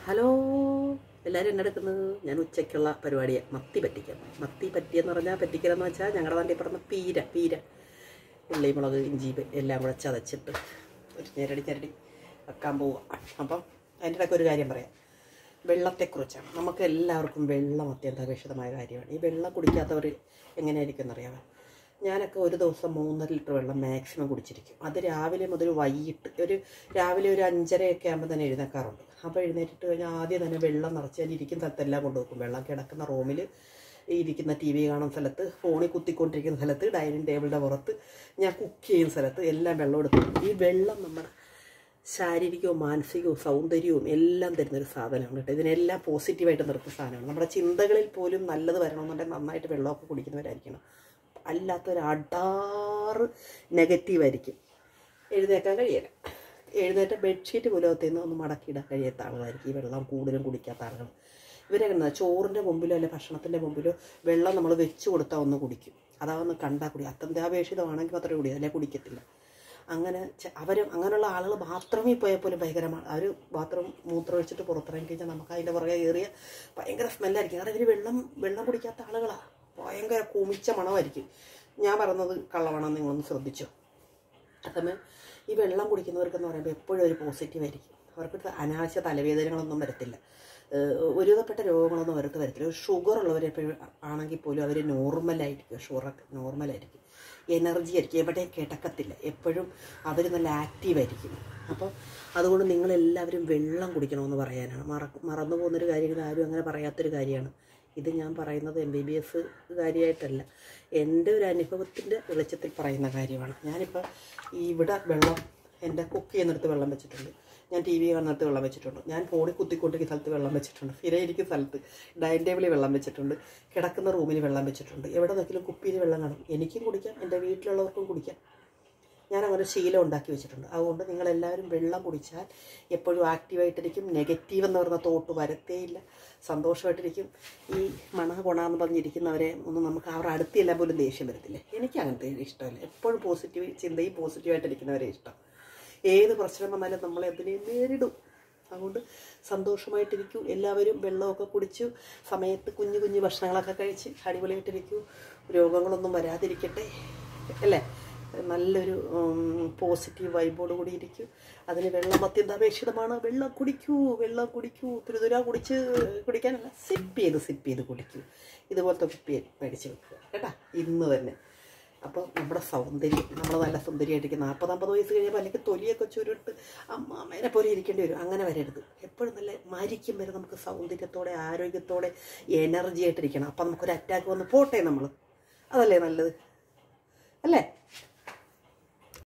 hello എല്ലാവരും എന്നെടുക്കുന്നത് ഞാൻ ഉച്ചയ്ക്കുള്ള പരിപാടിയാണ് മത്തി പറ്റിക്കാം മത്തി പറ്റിയെന്ന് പറഞ്ഞാൽ പറ്റിക്കലെന്ന് വെച്ചാൽ ഞങ്ങളുടെ നാട്ടിൽ പറഞ്ഞ പീര പീര ഉള്ളി മുളക് ഇഞ്ചി പെ- എല്ലാം കൂടെ ചതച്ചിട്ട് ഒരു ഞെരടി ഞെരടി വെക്കാൻ പോവുക അപ്പം അതിൻ്റെ ഇടയ്ക്ക് ഒരു കാര്യം പറയാം വെള്ളത്തെക്കുറിച്ചാണ് നമുക്ക് എല്ലാവർക്കും വെള്ളം അത്യന്താപേക്ഷിതമായ കാര്യമാണ് ഈ വെള്ളം കുടിക്കാത്തവർ എങ്ങനെയായിരിക്കും എന്നറിയാമോ ഞാനൊക്കെ ഒരു ദിവസം മൂന്നര ലിറ്റർ വെള്ളം മാക്സിമം കുടിച്ചിരിക്കും അത് രാവിലെ മുതൽ വൈകിട്ട് ഒരു രാവിലെ ഒരു അഞ്ചരയൊക്കെ ആകുമ്പോൾ തന്നെ എഴുന്നേക്കാറുണ്ട് അപ്പോൾ എഴുന്നേറ്റിട്ട് കഴിഞ്ഞാൽ ആദ്യം തന്നെ വെള്ളം നിറച്ച് ഞാൻ ഇരിക്കുന്ന സ്ഥലത്തെല്ലാം കൊണ്ടുവെക്കും വെള്ളം കിടക്കുന്ന റൂമിൽ ഇരിക്കുന്ന ടി വി കാണുന്ന സ്ഥലത്ത് ഫോണിൽ കുത്തിക്കൊണ്ടിരിക്കുന്ന സ്ഥലത്ത് ഡൈനിങ് ടേബിളിൻ്റെ പുറത്ത് ഞാൻ കുക്ക് ചെയ്യുന്ന സ്ഥലത്ത് എല്ലാം വെള്ളം എടുക്കും ഈ വെള്ളം നമ്മുടെ ശാരീരികവും മാനസികവും സൗന്ദര്യവും എല്ലാം തരുന്നൊരു സാധനമാണ് കേട്ടോ ഇതിനെല്ലാം പോസിറ്റീവായിട്ട് നിർത്തുന്ന സാധനമാണ് നമ്മുടെ ചിന്തകളിൽ പോലും നല്ലത് വരണമെന്നുണ്ടെങ്കിൽ നന്നായിട്ട് വെള്ളമൊക്കെ കുടിക്കുന്നവരായിരിക്കണം അല്ലാത്തൊരു അടാറ് നെഗറ്റീവായിരിക്കും എഴുന്നേക്കാൻ കഴിയില്ല എഴുന്നേറ്റ ബെഡ്ഷീറ്റ് പുലകത്തിൽ നിന്ന് ഒന്ന് മടക്കിയിടാൻ കഴിയാത്ത ആളുകളായിരിക്കും ഈ വെള്ളം കൂടുതലും കുടിക്കാത്ത ആളുകൾ ഇവരെങ്ങനെ ചോറിൻ്റെ മുമ്പിലോ അല്ലെ ഭക്ഷണത്തിൻ്റെ മുമ്പിലോ വെള്ളം നമ്മൾ വെച്ച് കൊടുത്താൽ ഒന്ന് കുടിക്കും അതാവുന്ന കണ്ടാൽ കുടി അത്യന്താപേക്ഷിതമാണെങ്കിൽ മാത്രമേ കുടി അല്ലെ കുടിക്കത്തില്ല അങ്ങനെ ചെ- അവരും അങ്ങനെയുള്ള ആളുകൾ ബാത്റൂമിൽ പോയാൽ പോലും ഭയങ്കരമാണ് അവർ ബാത്റൂം മൂത്രം ഒഴിച്ചിട്ട് പുറത്തിറങ്ങി കഴിഞ്ഞാൽ നമുക്ക് അതിൻ്റെ പുറകെ കയറിയ ഭയങ്കര സ്മെല്ലായിരിക്കും കാരണം ഇവർ വെള്ളം വെള്ളം കുടിക്കാത്ത ആളുകളാണ് ഭയങ്കര കുമിച്ച മണമായിരിക്കും ഞാൻ പറഞ്ഞത് കള്ളമണം നിങ്ങളൊന്ന് ശ്രദ്ധിച്ചോ അതേസമയം ഈ വെള്ളം കുടിക്കുന്നവർക്കെന്ന് പറയുമ്പോൾ എപ്പോഴും ഒരു പോസിറ്റീവ് ആയിരിക്കും അവർക്ക് അനാവശ്യ തലവേദനകളൊന്നും വരത്തില്ല ഏഹ് ഒരുവിധപ്പെട്ട രോഗങ്ങളൊന്നും അവർക്ക് വരത്തില്ല ഒരു ഷുഗർ ഉള്ളവർ എപ്പോഴും ആണെങ്കിൽ പോലും അവർ നോർമലായിരിക്കും ഷുഗറൊക്കെ നോർമലായിരിക്കും എനർജി ആയിരിക്കും എവിടെയും കിടക്കത്തില്ല എപ്പോഴും അവർ നല്ല ആക്റ്റീവായിരിക്കും അപ്പോൾ അതുകൊണ്ട് നിങ്ങളെല്ലാവരും വെള്ളം കുടിക്കണമെന്ന് പറയാനാണ് മറ മറന്നു പോകുന്നൊരു കാര്യം ഇത് ആരും അങ്ങനെ പറയാത്തൊരു കാര്യമാണ് ഇത് ഞാൻ പറയുന്നത് എം ബി ബി എസ് കാര്യമായിട്ടല്ല എൻ്റെ ഒരു അനുഭവത്തിൻ്റെ വെളിച്ചത്തിൽ പറയുന്ന കാര്യമാണ് ഞാനിപ്പോൾ ഇവിടെ വെള്ളം എൻ്റെ കുക്ക് ചെയ്യുന്നിടത്ത് വെള്ളം വെച്ചിട്ടുണ്ട് ഞാൻ ടി വി കാണുന്നിടത്ത് വെള്ളം വെച്ചിട്ടുണ്ട് ഞാൻ ഫോണിൽ കുത്തിക്കൊണ്ടിരിക്കുന്ന സ്ഥലത്ത് വെള്ളം വെച്ചിട്ടുണ്ട് സ്ഥിരം ഇരിക്കുന്ന സ്ഥലത്ത് ഡൈനിങ് ടേബിളിൽ വെള്ളം വെച്ചിട്ടുണ്ട് കിടക്കുന്ന റൂമിൽ വെള്ളം വെച്ചിട്ടുണ്ട് എവിടെ നോക്കിയാലും കുപ്പിയിൽ വെള്ളം കാണും എനിക്കും കുടിക്കാം എൻ്റെ വീട്ടിലുള്ളവർക്കും കുടിക്കാം ഞാൻ അങ്ങനെ ശീലം ഉണ്ടാക്കി വെച്ചിട്ടുണ്ട് അതുകൊണ്ട് നിങ്ങളെല്ലാവരും വെള്ളം കുടിച്ചാൽ എപ്പോഴും ആക്റ്റീവായിട്ടിരിക്കും നെഗറ്റീവ് എന്ന് പറയുന്ന തോട്ട് വരത്തേയില്ല സന്തോഷമായിട്ടിരിക്കും ഈ മണ കൊണാന്ന് പറഞ്ഞിരിക്കുന്നവരെ ഒന്നും നമുക്ക് അവരുടെ അടുത്തെല്ലാം പോലും ദേഷ്യം വരത്തില്ലേ എനിക്ക് അങ്ങനത്തെ ഇഷ്ടമല്ല എപ്പോഴും പോസിറ്റീവ് ചിന്തയും പോസിറ്റീവായിട്ടിരിക്കുന്നവരെ ഇഷ്ടം ഏത് പ്രശ്നം വന്നാലും നമ്മൾ എന്തിനേയും നേരിടും അതുകൊണ്ട് സന്തോഷമായിട്ടിരിക്കൂ എല്ലാവരും വെള്ളമൊക്കെ കുടിച്ചു സമയത്ത് കുഞ്ഞു കുഞ്ഞു ഭക്ഷണങ്ങളൊക്കെ കഴിച്ച് അടിപൊളിയായിട്ടിരിക്കൂ രോഗങ്ങളൊന്നും വരാതിരിക്കട്ടെ അല്ലേ നല്ലൊരു പോസിറ്റീവ് വൈബോട് കൂടി ഇരിക്കൂ അതിന് വെള്ളം അത്യന്താപേക്ഷിതമാണ് വെള്ളം കുടിക്കൂ വെള്ളം കുടിക്കൂ തുരുതുര കുടിച്ച് കുടിക്കാനല്ല സിപ്പ് ചെയ്ത് സിപ്പ് ചെയ്ത് കുടിക്കൂ ഇതുപോലത്തെ കുപ്പി മേടിച്ച് വെക്കുക കേട്ടാ ഇന്ന് തന്നെ അപ്പോൾ നമ്മുടെ സൗന്ദര്യം നമ്മൾ നല്ല സുന്ദരിയായിട്ടിരിക്കും നാൽപ്പത് അമ്പത് വയസ്സ് കഴിയുമ്പോൾ അല്ലെങ്കിൽ തൊലിയൊക്കെ ചുരുട്ട് അമ്മേനെ പോലെ ഇരിക്കേണ്ടി വരും അങ്ങനെ വരരുത് എപ്പോഴും നല്ല മരിക്കും വരെ നമുക്ക് സൗന്ദര്യത്തോടെ ആരോഗ്യത്തോടെ എനർജി ആയിട്ടിരിക്കണം അപ്പം നമുക്കൊരു അറ്റാക്ക് വന്ന് പോട്ടെ നമ്മൾ അതല്ലേ നല്ലത്